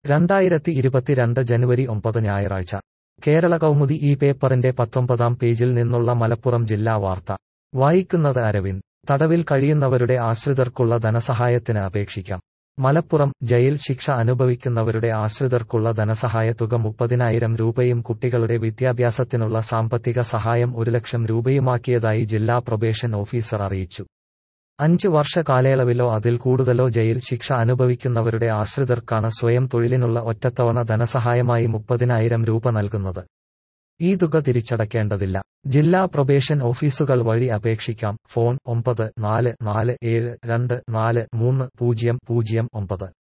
രണ്ടായിരത്തി ഇരുപത്തിരണ്ട് ജനുവരി ഒമ്പത് ഞായറാഴ്ച കേരള കൗമുദി ഈ പേപ്പറിന്റെ പത്തൊമ്പതാം പേജിൽ നിന്നുള്ള മലപ്പുറം ജില്ലാ വാർത്ത വായിക്കുന്നത് അരവിന്ദ് തടവിൽ കഴിയുന്നവരുടെ ആശ്രിതർക്കുള്ള ധനസഹായത്തിന് അപേക്ഷിക്കാം മലപ്പുറം ജയിൽ ശിക്ഷ അനുഭവിക്കുന്നവരുടെ ആശ്രിതർക്കുള്ള ധനസഹായ തുക മുപ്പതിനായിരം രൂപയും കുട്ടികളുടെ വിദ്യാഭ്യാസത്തിനുള്ള സാമ്പത്തിക സഹായം ഒരു ലക്ഷം രൂപയുമാക്കിയതായി ജില്ലാ പ്രൊബേഷൻ ഓഫീസർ അറിയിച്ചു അഞ്ച് വർഷ കാലയളവിലോ അതിൽ കൂടുതലോ ജയിൽ ശിക്ഷ അനുഭവിക്കുന്നവരുടെ ആശ്രിതർക്കാണ് സ്വയം തൊഴിലിനുള്ള ഒറ്റത്തവണ ധനസഹായമായി മുപ്പതിനായിരം രൂപ നൽകുന്നത് ഈ തുക തിരിച്ചടയ്ക്കേണ്ടതില്ല ജില്ലാ പ്രൊബേഷൻ ഓഫീസുകൾ വഴി അപേക്ഷിക്കാം ഫോൺ ഒമ്പത് നാല് നാല് ഏഴ് രണ്ട് നാല് മൂന്ന് പൂജ്യം പൂജ്യം ഒമ്പത്